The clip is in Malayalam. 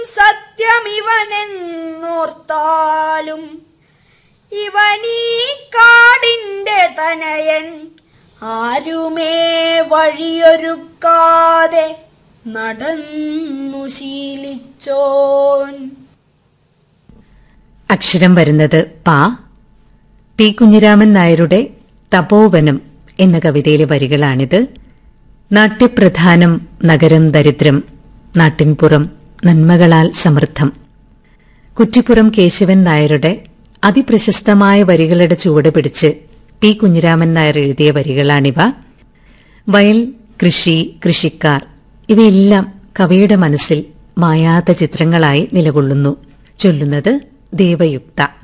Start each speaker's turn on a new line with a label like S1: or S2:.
S1: സത്യമിവനെന്നോർത്താലും ഇവനീ കാടിന്റെ തനയൻ ആരുമേ വഴിയൊരുക്കാതെ നടന്നു ശീലിച്ചോൻ
S2: അക്ഷരം വരുന്നത് പാ പി കുഞ്ഞിരാമൻ നായരുടെ തപോവനം എന്ന കവിതയിലെ വരികളാണിത് നാട്യപ്രധാനം നഗരം ദരിദ്രം നാട്ടിൻപുറം നന്മകളാൽ സമൃദ്ധം കുറ്റിപ്പുറം കേശവൻ നായരുടെ അതിപ്രശസ്തമായ വരികളുടെ ചുവട് പിടിച്ച് പി കുഞ്ഞിരാമൻ നായർ എഴുതിയ വരികളാണിവ വയൽ കൃഷി കൃഷിക്കാർ ഇവയെല്ലാം കവിയുടെ മനസ്സിൽ മായാത്ത ചിത്രങ്ങളായി നിലകൊള്ളുന്നു ചൊല്ലുന്നത് ദേവയുക്ത